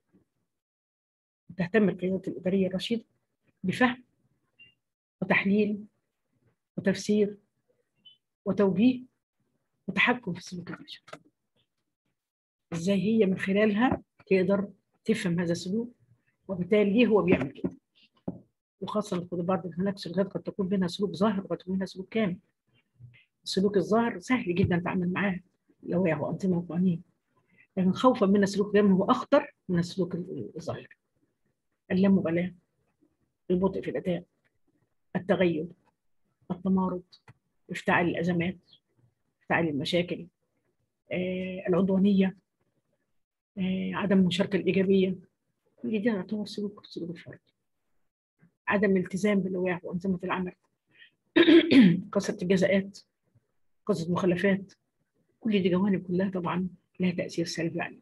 Speaker 1: تهتم القيادات الاداريه الرشيده بفهم وتحليل وتفسير وتوجيه وتحكم في السلوك البشري ازاي هي من خلالها تقدر تفهم هذا السلوك وبالتالي ليه هو بيعمل كده وخاصة خد بعض هناك سلوكات قد تكون منها سلوك ظاهر وقد تكون منها سلوك كامل السلوك الظاهر سهل جدا تعمل معاه لوائح وأنظمة وقوانين لكن خوفا من السلوك الكامل هو أخطر من السلوك الظاهر اللامبالاة البطء في الأداء التغيب التمارض افتعال الأزمات افتعال المشاكل آه، العدوانية آه، عدم المشاركة الإيجابية كل دي تعتبر سلوك سلوك الفرد عدم الالتزام باللوائح وأنظمة العمل كثرة الجزاءات كثرة المخلفات كل دي جوانب كلها طبعا لها تأثير سلبي عليه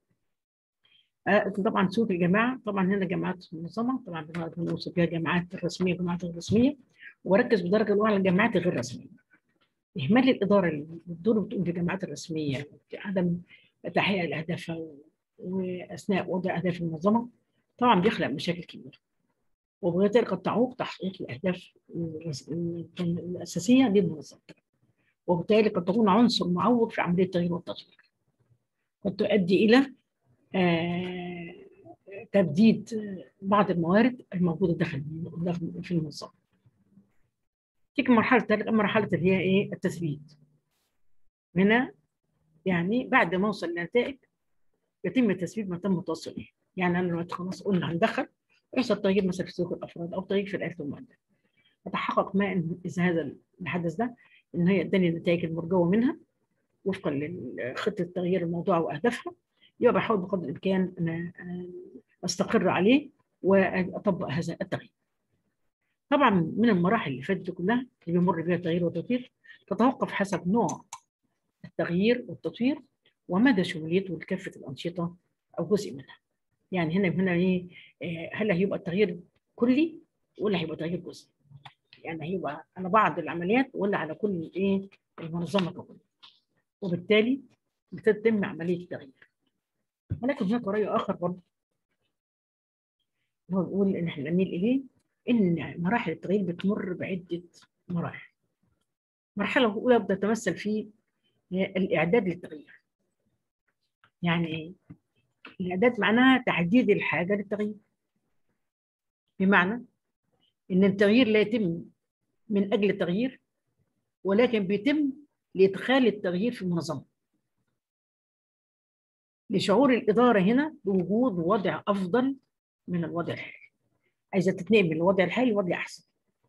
Speaker 1: طبعا سلوك الجماعة طبعا هنا جامعات منظمة طبعا بنوصف فيها الجامعات الرسمية والجامعات الرسمية وبركز بدرجة الأولى على الجامعات الغير رسمية إهمال الإدارة الدور بتقوم في الجامعات الرسمية عدم تحقيق الأهداف وأثناء وضع أهداف المنظمة طبعا بيخلق مشاكل كبيرة وبالتالي قد تعوق تحقيق الأهداف الأساسية للمنظمة وبالتالي قد تكون عنصر معوق في عملية التغيير والتطوير قد تؤدي إلى آه تبديد بعض الموارد الموجودة داخل في المنظمة تيجي مرحلة مرحلة اللي هي إيه التثبيت هنا يعني بعد ما أوصل لنتائج يتم تثبيت ما تم التوصل إليه يعني أنا دلوقتي خلاص قلنا هندخل يحصل تغيير مثلا في سلوك الأفراد أو تغيير في الآلات والمعدات اتحقق ما ان اذا هذا الحدث ده ان هي اداني النتائج المرجوه منها وفقا لخطه تغيير الموضوع واهدافها يبقى بحاول بقدر الامكان ان استقر عليه واطبق هذا التغيير. طبعا من المراحل اللي فاتت كلها اللي بيمر بها التغيير والتطوير تتوقف حسب نوع التغيير والتطوير ومدى شموليته لكافه الانشطه او جزء منها. يعني هنا هنا ايه هل هيبقى التغيير كلي ولا هيبقى تغيير جزئي؟ يعني هيبقى على بعض العمليات ولا على كل ايه المنظمه ككل. وبالتالي بتتم عمليه التغيير. ولكن هناك راي اخر برضه هو بيقول ان احنا نميل اليه ان مراحل التغيير بتمر بعده مراحل. المرحله الاولى بتتمثل في الاعداد للتغيير. يعني ايه؟ الاعداد معناها تحديد الحاجه للتغيير. بمعنى ان التغيير لا يتم من اجل التغيير ولكن بيتم لادخال التغيير في المنظمه. لشعور الاداره هنا بوجود وضع افضل من الوضع الحالي. عايزه تتنقل من الوضع الحالي لوضع احسن.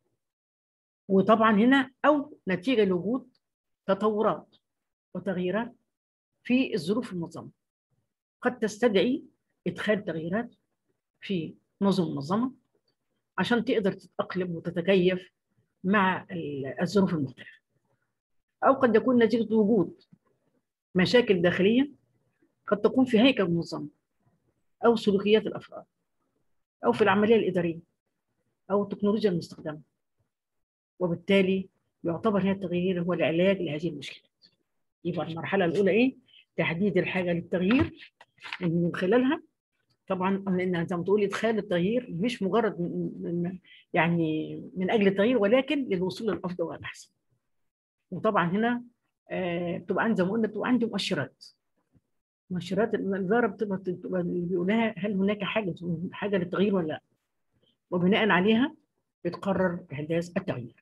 Speaker 1: وطبعا هنا او نتيجه لوجود تطورات وتغييرات في الظروف المنظمه. قد تستدعي ادخال تغييرات في نظم منظمه عشان تقدر تتاقلم وتتكيف مع الظروف المختلفه. او قد يكون نتيجه وجود مشاكل داخليه قد تكون في هيكل المنظمه او سلوكيات الافراد او في العمليه الاداريه او التكنولوجيا المستخدمه وبالتالي يعتبر هنا التغيير هو العلاج لهذه المشكلات يبقى المرحله الاولى ايه تحديد الحاجه للتغيير من خلالها طبعا لان زي ما تقولي ادخال التغيير مش مجرد من يعني من اجل التغيير ولكن للوصول للافضل والاحسن وطبعا هنا آه بتبقى عندي زي ما قلنا بتبقى عندي مؤشرات مؤشرات الاداره بتبقى بتبقى بيقولها هل هناك حاجه حاجه للتغيير ولا لا وبناء عليها بتقرر احداث التغيير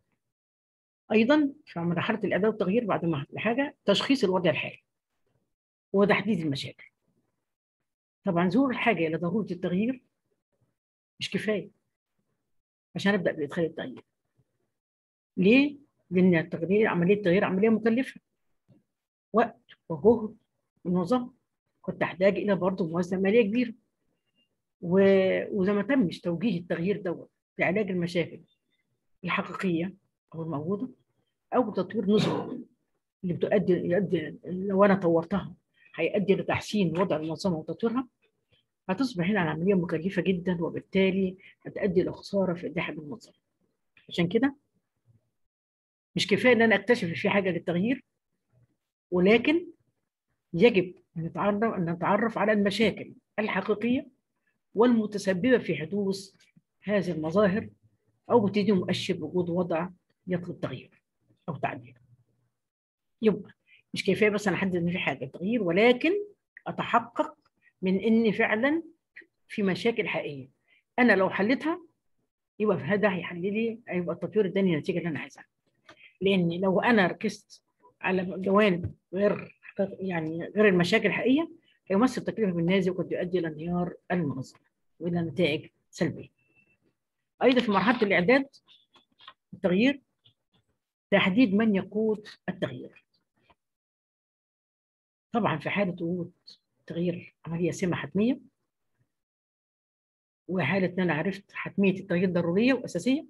Speaker 1: ايضا في مرحله الاعداد والتغيير بعد ما حاجه تشخيص الوضع الحالي وتحديد المشاكل طبعا ظهور الحاجه الى ضروره التغيير مش كفايه عشان ابدا بادخال التغيير ليه لان التغيير عمليه التغيير عمليه مكلفه وقت وجهد منظمه قد تحتاج الى برضه موازنه ماليه كبيره و... واذا ما تمش توجيه التغيير دوت لعلاج المشاكل الحقيقيه او الموجوده او تطوير نظم اللي بتؤدي يؤدي لو انا طورتها هيؤدي لتحسين وضع المنظمه وتطويرها هتصبح هنا العمليه مكلفه جدا وبالتالي هتؤدي الى خساره في اداء المنظمه عشان كده مش كفايه ان انا اكتشف في حاجه للتغيير ولكن يجب ان نتعرف ان نتعرف على المشاكل الحقيقيه والمتسببه في حدوث هذه المظاهر او بتدي مؤشر بوجود وضع يطلب تغيير او تعديل. يبقى مش كفايه بس انا احدد ان في حاجه تغيير ولكن اتحقق من ان فعلا في مشاكل حقيقيه. انا لو حلتها يبقى هذا هيحل لي هيبقى التطوير اداني النتيجه اللي انا عايزها. لان لو انا ركزت على جوانب غير يعني غير المشاكل الحقيقيه هيمثل تكلفه بالنازل وقد يؤدي الى انهيار المنظمه والى نتائج سلبيه. ايضا في مرحله الاعداد التغيير تحديد من يقود التغيير. طبعا في حاله وجود تغيير عمليه سمه حتميه وحاله ان انا عرفت حتميه التغيير ضروريه واساسيه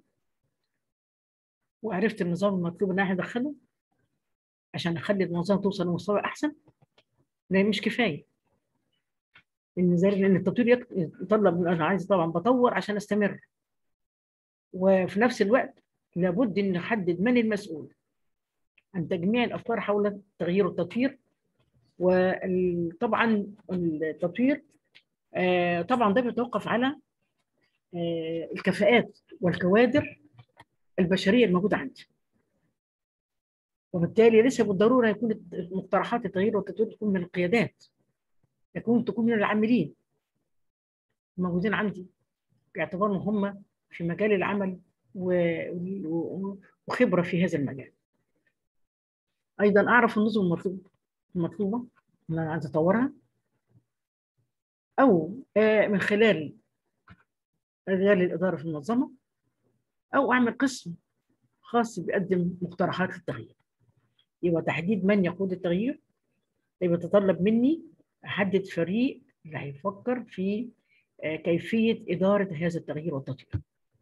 Speaker 1: وعرفت النظام المطلوب ان انا ادخله عشان نخلي المنظمه توصل لمستوى احسن ده مش كفايه ان زي لان التطوير يتطلب انا عايز طبعا بطور عشان استمر وفي نفس الوقت لابد ان نحدد من المسؤول عن تجميع الافكار حول التغيير والتطوير وطبعا التطوير طبعا ده بيتوقف على الكفاءات والكوادر البشريه الموجوده عندي وبالتالي ليس بالضروره يكون مقترحات التغيير والتطوير تكون من القيادات يكون تكون من العاملين الموجودين عندي باعتبارهم هم في مجال العمل وخبره في هذا المجال ايضا اعرف النظم المطلوبه المطلوبه اللي انا عايز اطورها او من خلال رجال الاداره في المنظمه او اعمل قسم خاص بيقدم مقترحات للتغيير يبقى تحديد من يقود التغيير يبقى يتطلب مني احدد فريق اللي هيفكر في كيفيه اداره هذا التغيير والتطوير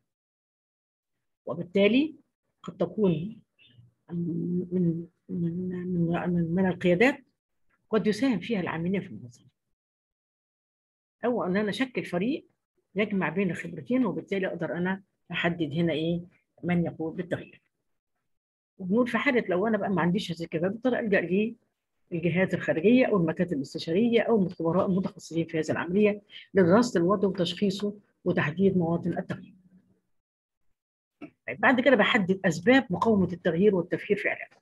Speaker 1: وبالتالي قد تكون من من من, من القيادات قد يساهم فيها العاملين في المنظمه او ان انا اشكل فريق يجمع بين الخبرتين وبالتالي اقدر انا احدد هنا ايه من يقود بالتغيير وبنقول في حاله لو انا بقى ما عنديش هذه الكفاءه بضطر الجا للجهات الخارجيه او المكاتب الاستشاريه او الخبراء المتخصصين في هذه العمليه لدراسه الوضع وتشخيصه وتحديد مواطن التغيير. بعد كده بحدد اسباب مقاومه التغيير والتفكير في علاجه.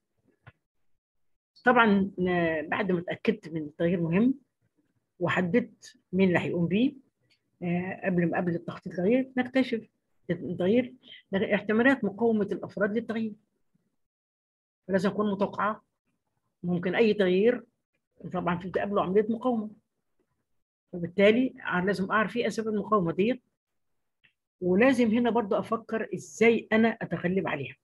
Speaker 1: طبعا بعد ما اتاكدت من التغيير مهم وحددت مين اللي هيقوم بيه قبل ما قبل التخطيط التغيير نكتشف التغيير احتمالات مقاومه الافراد للتغيير. لازم اكون متوقعه ممكن اي تغيير طبعا في تقابله عمليه مقاومه وبالتالي لازم اعرف ايه اسباب المقاومه ديت ولازم هنا برضو افكر ازاي انا اتغلب عليها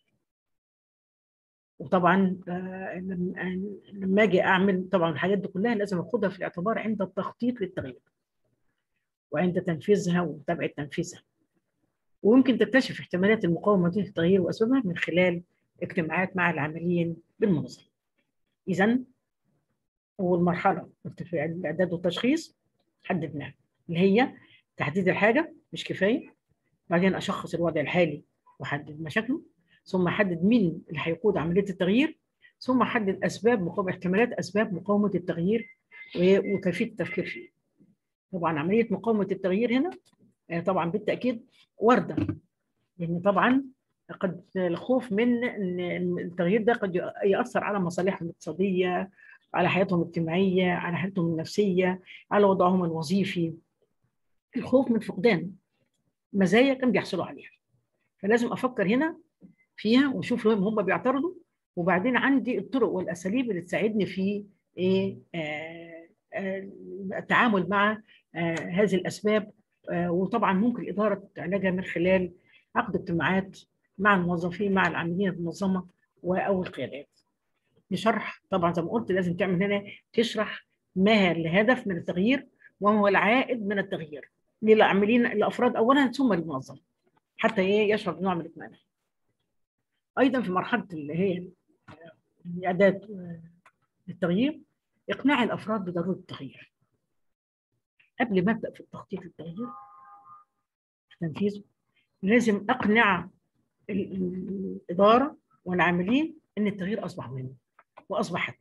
Speaker 1: وطبعا لما اجي اعمل طبعا الحاجات دي كلها لازم اخدها في الاعتبار عند التخطيط للتغيير وعند تنفيذها ومتابعه تنفيذها ويمكن تكتشف احتمالات المقاومه دي للتغيير واسبابها من خلال اجتماعات مع العاملين بالمنظمه اذا اول مرحله في الاعداد والتشخيص حددناها اللي هي تحديد الحاجه مش كفايه بعدين اشخص الوضع الحالي واحدد مشاكله ثم احدد مين اللي هيقود عمليه التغيير ثم احدد اسباب مقاومه احتمالات اسباب مقاومه التغيير وكيفيه التفكير فيه طبعا عمليه مقاومه التغيير هنا طبعا بالتاكيد وارده لان طبعا قد الخوف من ان التغيير ده قد ياثر على مصالحهم الاقتصاديه على حياتهم الاجتماعيه على حالتهم النفسيه على وضعهم الوظيفي الخوف من فقدان مزايا كان بيحصلوا عليها فلازم افكر هنا فيها واشوف لهم هم بيعترضوا وبعدين عندي الطرق والاساليب اللي تساعدني في ايه آه آه التعامل مع آه هذه الاسباب وطبعا ممكن اداره علاجها من خلال عقد اجتماعات مع الموظفين مع العاملين في المنظمه او القيادات. نشرح طبعا زي ما قلت لازم تعمل هنا تشرح ما الهدف من التغيير وما هو العائد من التغيير للعاملين الافراد اولا ثم للمنظمه حتى ايه يشعر بنوع من الاطمئنان. ايضا في مرحله اللي هي الاعداد للتغيير اقناع الافراد بضروره التغيير. قبل ما ابدا في التخطيط للتغيير في تنفيذه لازم اقنع الاداره والعاملين ان التغيير اصبح مهم واصبح حتمي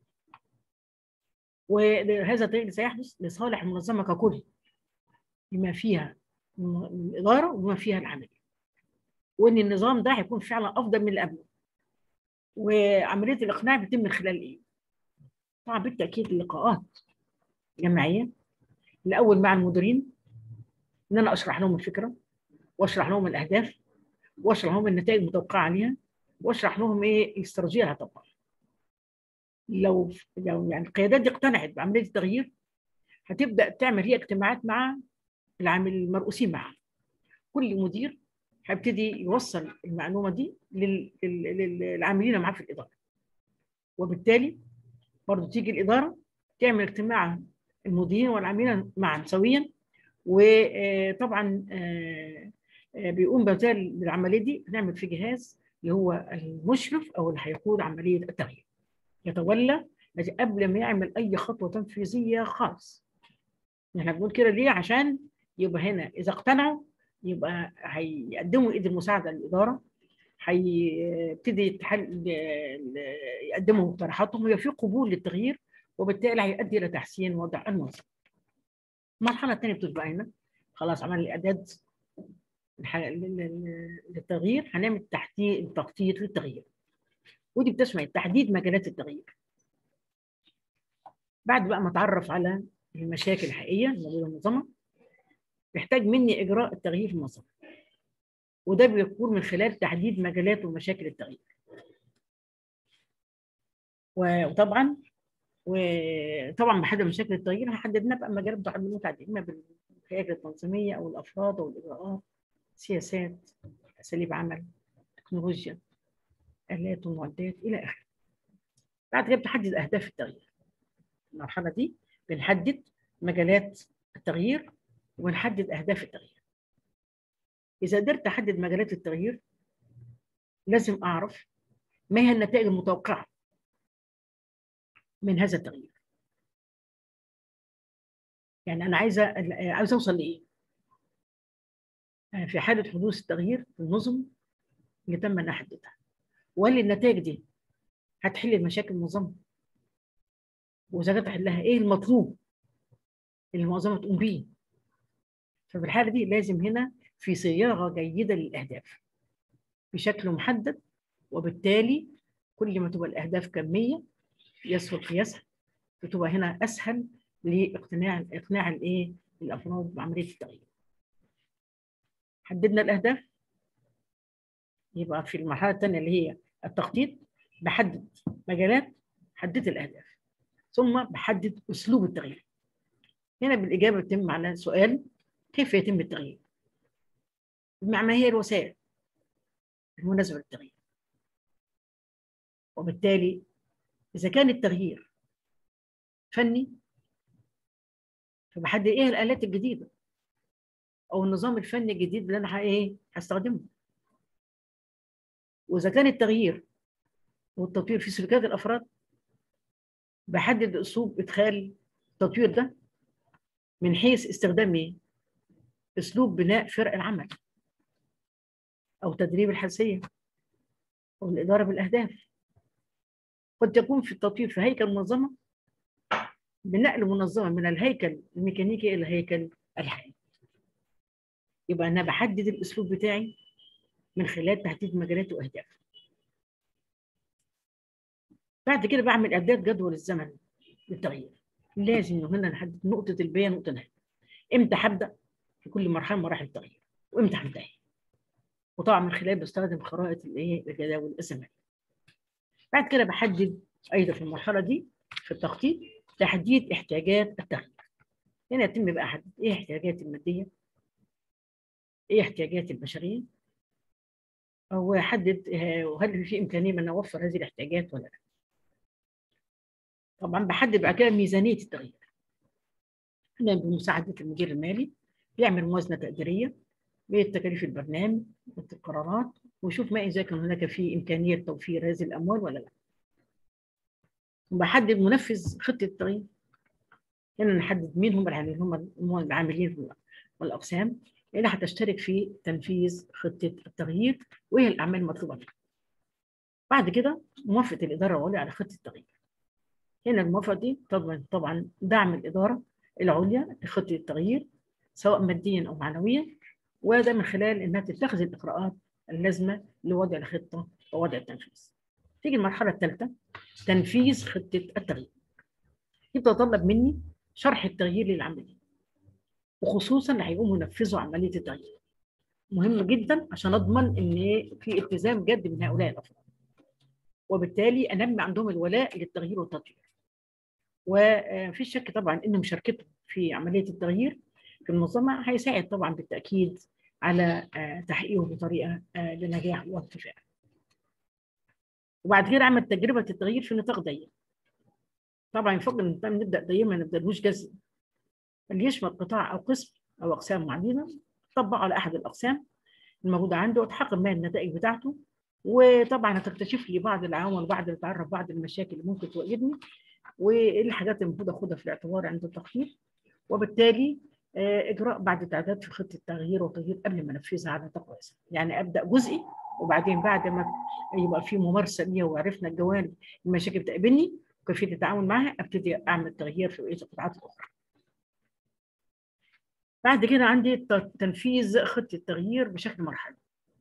Speaker 1: وهذا التغيير سيحدث لصالح المنظمه ككل بما فيها الاداره وبما فيها العاملين وان النظام ده هيكون فعلا افضل من اللي قبله وعمليه الاقناع بتتم من خلال ايه؟ طبعا بالتاكيد اللقاءات جماعيه الاول مع المديرين ان انا اشرح لهم الفكره واشرح لهم الاهداف واشرح لهم النتائج المتوقعه عليها واشرح لهم ايه الاستراتيجيه اللي هتطبقها لو لو يعني القيادات دي اقتنعت بعمليه التغيير هتبدا تعمل هي اجتماعات مع العامل المرؤوسين معها كل مدير هيبتدي يوصل المعلومه دي للعاملين معاه في الاداره وبالتالي برضه تيجي الاداره تعمل اجتماع المديرين والعاملين معا سويا وطبعا بيقوم بذلك العمليه دي بنعمل في جهاز اللي هو المشرف او اللي هيقود عمليه التغيير يتولى قبل ما يعمل اي خطوه تنفيذيه خالص احنا بنقول كده ليه عشان يبقى هنا اذا اقتنعوا يبقى هيقدموا ايد المساعده للاداره هيبتدي يتحل يقدموا مقترحاتهم ويبقى في قبول للتغيير وبالتالي هيؤدي الى تحسين وضع المنظمه. المرحله الثانيه بتبقى هنا خلاص عملنا الاعداد للتغيير هنعمل تحديد تخطيط للتغيير ودي بتشمل تحديد مجالات التغيير بعد بقى ما اتعرف على المشاكل الحقيقيه الموجوده في المنظمه بيحتاج مني اجراء التغيير في المنظمه وده بيكون من خلال تحديد مجالات ومشاكل التغيير وطبعا وطبعا بحدد مشاكل التغيير حددنا بقى مجالات متعدده اما بالهياكل التنظيميه او الافراد او الاجراءات سياسات اساليب عمل تكنولوجيا الات ومعدات الى اخره بعد كده بتحدد اهداف التغيير المرحله دي بنحدد مجالات التغيير ونحدد اهداف التغيير اذا قدرت احدد مجالات التغيير لازم اعرف ما هي النتائج المتوقعه من هذا التغيير يعني انا عايزه عايزه اوصل لايه في حاله حدوث التغيير في النظم اللي تم ان احددها وهل النتائج دي هتحل المشاكل المنظمه واذا كانت تحلها ايه المطلوب اللي المنظمه تقوم بيه ففي الحاله دي لازم هنا في صياغه جيده للاهداف بشكل محدد وبالتالي كل ما تبقى الاهداف كميه يسهل قياسها وتبقى هنا اسهل لاقتناع اقناع الايه الافراد بعمليه التغيير حددنا الاهداف يبقى في المرحله الثانيه اللي هي التخطيط بحدد مجالات حددت الاهداف ثم بحدد اسلوب التغيير هنا بالاجابه بتتم على سؤال كيف يتم التغيير مع ما هي الوسائل المناسبه للتغيير وبالتالي اذا كان التغيير فني فبحدد ايه الالات الجديده او النظام الفني الجديد اللي انا ايه هستخدمه واذا كان التغيير والتطوير في سلوكيات الافراد بحدد اسلوب ادخال التطوير ده من حيث استخدام ايه اسلوب بناء فرق العمل او تدريب الحساسيه او الاداره بالاهداف قد يكون في التطوير في هيكل منظمه بنقل منظمه من الهيكل الميكانيكي الى الهيكل الحي يبقى انا بحدد الاسلوب بتاعي من خلال تحديد مجالات واهداف بعد كده بعمل اعداد جدول الزمن للتغيير لازم هنا نحدد نقطه البدايه نقطه النهايه امتى هبدا في كل مرحله من مراحل التغيير وامتى هنتهي وطبعا من خلال بستخدم خرائط الايه الجداول الزمنيه بعد كده بحدد ايضا في المرحله دي في التخطيط تحديد احتياجات التغيير هنا يتم بقى احدد ايه احتياجات الماديه ايه احتياجات البشريه واحدد وهل في امكانيه من اوفر هذه الاحتياجات ولا لا طبعا بحدد بعد كده ميزانيه التغيير هنا بمساعده المدير المالي بيعمل موازنه تقديريه بتكاليف البرنامج والقرارات ويشوف ما اذا كان هناك في امكانيه توفير هذه الاموال ولا لا وبحدد منفذ خطه التغيير هنا نحدد مين هم العاملين هم العاملين والاقسام اللي هتشترك في تنفيذ خطه التغيير وايه الاعمال المطلوبه منها بعد كده موافقه الاداره العليا على خطه التغيير هنا الموافقه دي تضمن طبعا دعم الاداره العليا لخطه التغيير سواء ماديا او معنويا وده من خلال انها تتخذ الاجراءات اللازمه لوضع الخطه ووضع التنفيذ. تيجي المرحله الثالثه تنفيذ خطه التغيير. يتطلب مني شرح التغيير للعاملين وخصوصا اللي هيقوموا ينفذوا عمليه التغيير. مهم جدا عشان اضمن ان في التزام جد من هؤلاء الافراد. وبالتالي انمي عندهم الولاء للتغيير والتطوير. وفي شك طبعا ان مشاركتهم في عمليه التغيير في المنظمه هيساعد طبعا بالتاكيد على تحقيقه بطريقه لنجاح وارتفاع. وبعد كده اعمل تجربه التغيير في نطاق ضيق. طبعا يفضل ان نبدا ضيق ما نبداش جزء. اللي يشمل قطاع او قسم او اقسام معينه طبقه على احد الاقسام الموجوده عنده وتحقق ما النتائج بتاعته وطبعا هتكتشف لي بعض العوامل وبعض اللي تعرف بعض المشاكل اللي ممكن تواجهني وايه الحاجات اللي المفروض اخدها في الاعتبار عند التخطيط وبالتالي اجراء بعد تعداد في خطه التغيير والتغيير قبل ما انفذها على نطاق واسع يعني ابدا جزئي وبعدين بعد ما يبقى في ممارسه ليها وعرفنا الجوانب المشاكل بتقابلني وكيفيه التعامل معها ابتدي اعمل تغيير في بقيه القطاعات الاخرى. بعد كده عندي تنفيذ خطه التغيير بشكل مرحلي.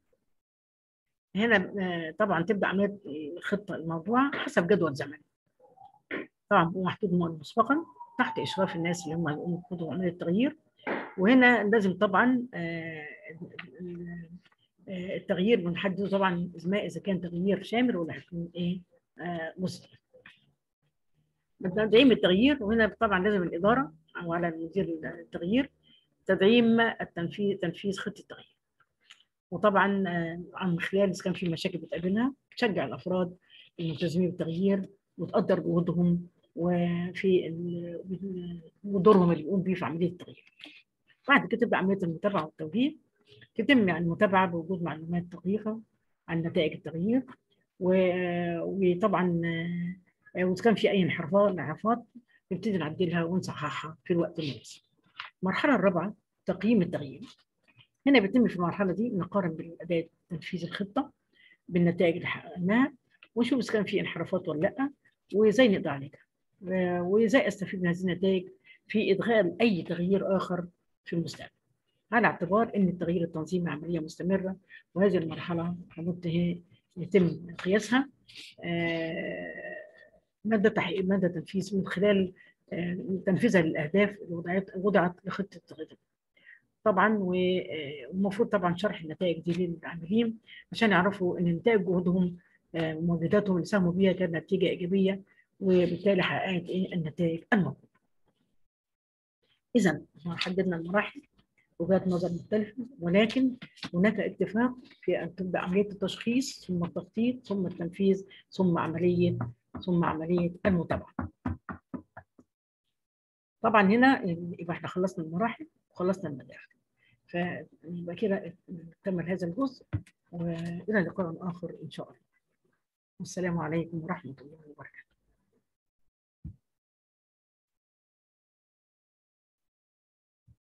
Speaker 1: هنا طبعا تبدا عمليه الخطه الموضوع حسب جدول زمني. طبعا محدود مسبقا تحت اشراف الناس اللي هم هيقوموا بخطوه عمليه التغيير وهنا لازم طبعا التغيير بنحدده طبعا ما اذا كان تغيير شامل ولا هيكون ايه جزئي. تدعيم التغيير وهنا طبعا لازم الاداره او على مدير التغيير تدعيم التنفيذ تنفيذ خطه التغيير. وطبعا عن خلال اذا كان في مشاكل بتقابلها تشجع الافراد الملتزمين بالتغيير وتقدر جهودهم وفي ودورهم اللي بيقوم بيه في عمليه التغيير. بعد كده تبدا عمليه المتابعه والتوجيه تتم يعني المتابعه بوجود معلومات دقيقه عن نتائج التغيير وطبعا واذا كان في اي انحرافات انحرافات نبتدي نعدلها ونصححها في الوقت المناسب. المرحله الرابعه تقييم التغيير. هنا بيتم في المرحله دي نقارن بالاداء تنفيذ الخطه بالنتائج اللي حققناها ونشوف اذا كان في انحرافات ولا لا وازاي نقضي عليها وازاي استفيد من هذه النتائج في ادخال اي تغيير اخر في المستقبل على اعتبار ان التغيير التنظيمي عمليه مستمره وهذه المرحله لابد هي يتم قياسها مدى تحقيق مدى تنفيذ من خلال تنفيذها للاهداف اللي وضعت لخطه التغيير طبعا والمفروض طبعا شرح النتائج دي للعاملين عشان يعرفوا ان نتائج جهودهم ومجهوداتهم اللي ساهموا بيها كانت نتيجه ايجابيه وبالتالي حققت ايه النتائج المطلوبه. اذا حددنا المراحل وجهات نظر مختلفه ولكن هناك اتفاق في ان تبدا عمليه التشخيص ثم التخطيط ثم التنفيذ ثم عمليه ثم عمليه المتابعه. طبعا هنا يبقى احنا خلصنا المراحل وخلصنا المداخل. فيبقى كده نكمل هذا الجزء والى لقاء اخر ان شاء الله. والسلام عليكم ورحمه الله وبركاته.